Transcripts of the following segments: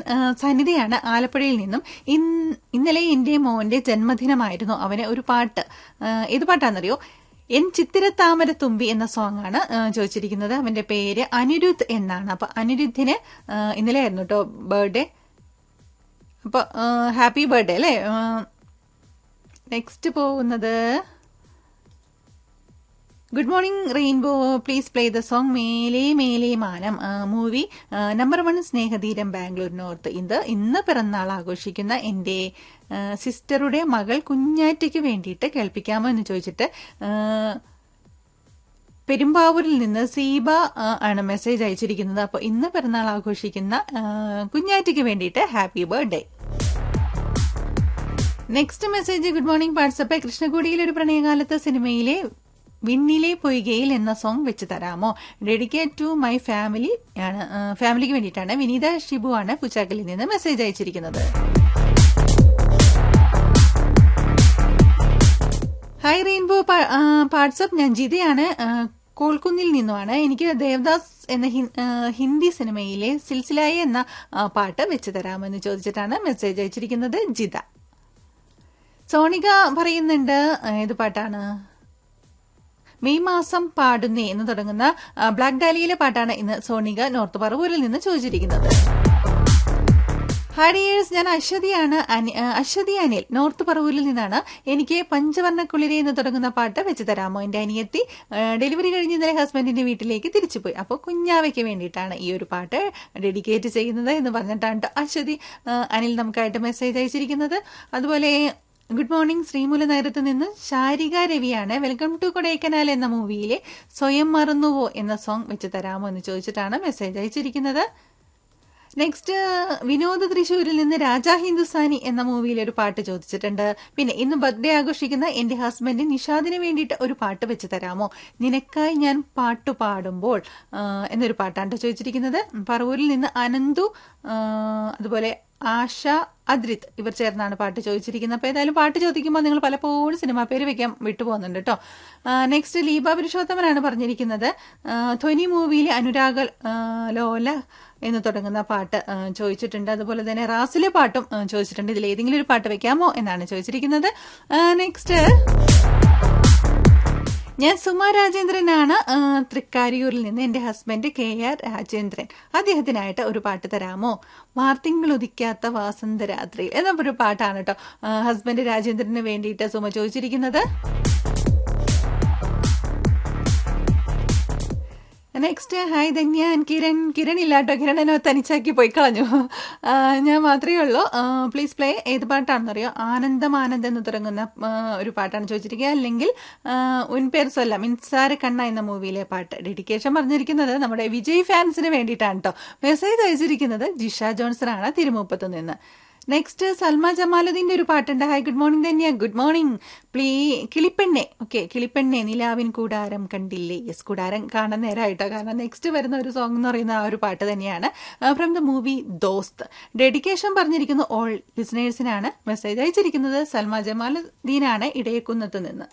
ആ, സനിതയാണ് ആലപ്പുഴയിൽ നിന്നും ഇൻ- ഇന്നലെ എന്റെ മോന്റെ ജന്മദിനമായിരുന്നു അവന് ഒരു പാട്ട് ആ, ഏത് പാട്ടാണെന്നറിയോ എൻ ചിത്തിരത്താമര തുമ്പി എന്ന സോങ് ആണ് ആ, ചോദിച്ചിരിക്കുന്നത് അവന്റെ പേര് അനിരുദ്ധ് എന്നാണ് അപ്പൊ അനിരുദ്ധിന് ആ, ഇന്നലെ ആയിരുന്നു കേട്ടോ ബർത്ത്ഡേ അപ്പൊ ഹാപ്പി ബർത്ത്ഡേ അല്ലേ നെക്സ്റ്റ് പോകുന്നത് good morning rainbow please play the song മേലെ മേലെ മാനം movie number one Snehatheeram Bangalore north ഇത് ഇന്ന് പിറന്നാൾ ആഘോഷിക്കുന്ന എൻ്റെ ആ, സിസ്റ്ററുടെ മകൾ കുഞ്ഞാറ്റയ്ക്ക് വേണ്ടിയിട്ട് കേൾപ്പിക്കാമോ എന്ന് ചോദിച്ചിട്ട് ആ, പെരുമ്പാവൂരിൽ നിന്ന് സീബ ആ, ആണ് മെസ്സേജ് അയച്ചിരിക്കുന്നത് അപ്പോൾ ഇന്ന് പിറന്നാൾ ആഘോഷിക്കുന്ന ആ, കുഞ്ഞാറ്റയ്ക്ക് വേണ്ടിയിട്ട് happy birthday next message good morning WhatsApp കൃഷ്ണകുടിയിൽ ഒരു പ്രണയകാലത്ത് സിനിമയിലെ വിണ്ണിലെ പൊയ്കയിൽ എന്ന സോങ് വെച്ച് തരാമോ ഡെഡിക്കേറ്റ് ടു മൈ ഫാമിലി ആണ് ആ, ഫാമിലിക്ക് വേണ്ടിയിട്ടാണ് വിനീത ഷിബു ആണ് പുച്ചാക്കലിൽ നിന്ന് മെസ്സേജ് അയച്ചിരിക്കുന്നത് ഹായ് റെയിൻബോ വാട്സപ്പ് ഞാൻ ജിതയാണ് ആ, കോൾക്കുന്നിൽ നിന്നുമാണ് എനിക്ക് ദേവദാസ് എന്ന ഹി- ആ, ഹിന്ദി സിനിമയിലെ സിൽസിലായി എന്ന ആ, പാട്ട് വെച്ച് തരാമെന്ന് ചോദിച്ചിട്ടാണ് മെസ്സേജ് അയച്ചിരിക്കുന്നത് ജിത സോണിക പറയുന്നുണ്ട് ആ, ഏത് പാട്ടാണ് മെയ് മാസം പാടുന്നേ എന്ന് തുടങ്ങുന്ന ആ, ബ്ലാക്ക് ഡാലിയിലെ പാട്ടാണ് ഇന്ന് സോണിക നോർത്ത് പറവൂരിൽ നിന്ന് ചോദിച്ചിരിക്കുന്നത് ഹാഡിയേഴ്സ് ഞാൻ അശ്വതിയാണ് അനി- ആ, അശ്വതി അനിൽ നോർത്ത് പറവൂരിൽ നിന്നാണ് എനിക്ക് പഞ്ചവർണ്ണക്കുളിരെ എന്ന് തുടങ്ങുന്ന പാട്ട് വെച്ച് തരാമോ എന്റെ അനിയത്തി ആ, ഡെലിവറി കഴിഞ്ഞ് ഇന്നലെ ഹസ്ബൻഡിന്റെ വീട്ടിലേക്ക് തിരിച്ചുപോയി അപ്പോൾ കുഞ്ഞാവയ്ക്ക് വേണ്ടിയിട്ടാണ് ഈ ഒരു പാട്ട് ഡെഡിക്കേറ്റ് ചെയ്യുന്നത് എന്ന് പറഞ്ഞിട്ടാണ് ട്ടോ അശ്വതി ആ, അനിൽ നമുക്കായിട്ട് മെസ്സേജ് അയച്ചിരിക്കുന്നത് അതുപോലെ ഗുഡ് മോർണിംഗ് ശ്രീമൂല നേരത്ത് നിന്ന് ശാരിക രവിയാണ് വെൽക്കം ടു കൊടൈക്കനാൽ എന്ന മൂവിയിലെ സ്വയം മറന്നുവോ എന്ന സോങ് വെച്ച് തരാമോ എന്ന് ചോദിച്ചിട്ടാണ് മെസ്സേജ് അയച്ചിരിക്കുന്നത് നെക്സ്റ്റ് വിനോദ് തൃശ്ശൂരിൽ നിന്ന് രാജാ ഹിന്ദുസ്ഥാനി എന്ന മൂവിയിലെ ഒരു പാട്ട് ചോദിച്ചിട്ടുണ്ട് പിന്നെ ഇന്ന് ബർത്ത്ഡേ ആഘോഷിക്കുന്ന എന്റെ ഹസ്ബൻഡ് നിഷാദിന് വേണ്ടിയിട്ട് ഒരു പാട്ട് വെച്ച് തരാമോ നിനക്കായി ഞാൻ പാട്ട് പാടുമ്പോൾ ആ, എന്നൊരു പാട്ടാണ് ട്ടോ ചോദിച്ചിരിക്കുന്നത് പറവൂരിൽ നിന്ന് അനന്തു ആ, അതുപോലെ ആശ അദ്രിത് ഇവർ ചേർന്നാണ് പാട്ട് ചോദിച്ചിരിക്കുന്നത് അപ്പോൾ ഏതായാലും പാട്ട് ചോദിക്കുമ്പോൾ നിങ്ങൾ പലപ്പോഴും സിനിമാ പേര് വെക്കാൻ വിട്ടുപോകുന്നുണ്ട് കേട്ടോ നെക്സ്റ്റ് ലീബ പുരുഷോത്തമനാണ് പറഞ്ഞിരിക്കുന്നത് ആ, ധ്വനി മൂവിയിലെ അനുരാഗ ആ, ലോല എന്ന് തുടങ്ങുന്ന പാട്ട് ആ, ചോദിച്ചിട്ടുണ്ട് അതുപോലെ തന്നെ റാസിലെ പാട്ടും ആ, ചോദിച്ചിട്ടുണ്ട് ഇതിൽ ഏതെങ്കിലും ഒരു പാട്ട് വെക്കാമോ എന്നാണ് ചോദിച്ചിരിക്കുന്നത് നെക്സ്റ്റ് ഞാൻ സുമ രാജേന്ദ്രനാണ് ആ, തൃക്കാരിയൂരിൽ നിന്ന് എന്റെ ഹസ്ബൻഡ് കെ ആർ രാജേന്ദ്രൻ അദ്ദേഹത്തിനായിട്ട് ഒരു പാട്ട് തരാമോ വാർത്തിങ്കൾ ഉദിക്കാത്ത വാസന്തരാത്രി എന്ന ഒരു പാട്ടാണ് കേട്ടോ ആ, ഹസ്ബൻഡ് രാജേന്ദ്രന് വേണ്ടിയിട്ട് സുമ ചോദിച്ചിരിക്കുന്നത് നെക്സ്റ്റ് ഹായ് ധന്യ കിരൺ കിരൺ ഇല്ലാട്ടോ കിരൺ എന്നെ തനിച്ചാക്കി പോയി കളഞ്ഞു ആ, ഞാൻ മാത്രമേ ഉള്ളൂ പ്ലീസ് പ്ലേ ഏത് പാട്ടാണെന്നറിയോ ആനന്ദം ആനന്ദം എന്ന് തുടങ്ങുന്ന ആ, ഒരു പാട്ടാണ് ചോദിച്ചിരിക്കുക അല്ലെങ്കിൽ ആ, ഉൻ പേർ സൊല്ല മിൻസാര കണ്ണ എന്ന മൂവിയിലെ പാട്ട് ഡെഡിക്കേഷൻ പറഞ്ഞിരിക്കുന്നത് നമ്മുടെ വിജയ് ഫാൻസിന് വേണ്ടിയിട്ടാണ് കേട്ടോ മെസ്സേജ് അയച്ചിരിക്കുന്നത് ജിഷ ജോൺസൺ ആണ് തിരുമുപ്പത്ത് നിന്ന് നെക്സ്റ്റ് സൽമ ജമാലുദ്ദീന്റെ ഒരു പാട്ടുണ്ട് ഹായ് ഗുഡ് മോർണിംഗ് തന്നെയാ ഗുഡ് മോർണിംഗ് പ്ലീ കിളിപ്പെണ്ണെ ഓക്കെ കിളിപ്പെണ്ണെ നിലാവിൻ കൂടാരം കണ്ടില്ലേ യെസ് കൂടാരം കാണാൻ നേരമായിട്ടോ കാരണം നെക്സ്റ്റ് വരുന്ന ഒരു സോങ് എന്ന് പറയുന്ന ആ ഒരു പാട്ട് തന്നെയാണ് from the movie Dost dedication പറഞ്ഞിരിക്കുന്ന ഓൾ ലിസണേഴ്സിനാണ് മെസ്സേജ് അയച്ചിരിക്കുന്നത് സൽമ ജമാലുദ്ദീനാണ് ഇടയക്കുന്നത്ത് നിന്ന്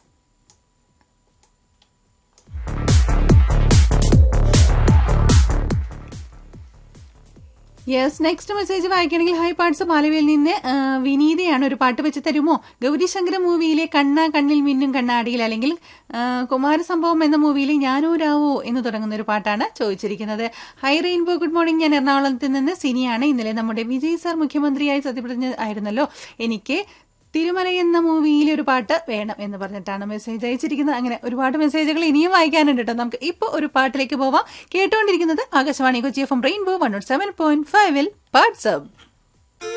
യെസ് നെക്സ്റ്റ് മെസ്സേജ് വായിക്കണമെങ്കിൽ ഹൈ പാർട്സ് പാലവയിൽ നിന്ന് ആ, വിനീതയാണ് ഒരു പാട്ട് വെച്ച് തരുമോ ഗൗരിശങ്കര മൂവിയിലെ കണ്ണ കണ്ണിൽ മിന്നും കണ്ണാടിയിൽ അല്ലെങ്കിൽ ആ, കുമാരസംഭവം എന്ന മൂവിയിലെ ഞാനോ രാവോ എന്ന് തുടങ്ങുന്ന ഒരു പാട്ടാണ് ചോദിച്ചിരിക്കുന്നത് ഹൈ റെയിൻബോ ഗുഡ് മോർണിംഗ് ഞാൻ എറണാകുളത്ത് നിന്ന് സിനിയാണ് ഇന്നലെ നമ്മുടെ വിജയ് സാർ മുഖ്യമന്ത്രിയായി സത്യപ്രതിജ്ഞ ആയിരുന്നല്ലോ എനിക്ക് തിരുമല എന്ന മൂവിയിലെ ഒരു പാട്ട് വേണം എന്ന് പറഞ്ഞിട്ടാണ് മെസ്സേജ് അയച്ചിരിക്കുന്നത് അങ്ങനെ ഒരുപാട് മെസ്സേജുകൾ ഇനിയും വായിക്കാനുണ്ട് കേട്ടോ നമുക്ക് ഇപ്പോൾ ഒരു പാട്ടിലേക്ക് പോവാം കേട്ടുകൊണ്ടിരിക്കുന്നത് Akashvani Kochi F M rainbow one naught seven point ഫൈവിൽ വാട്സ്ആപ്പ്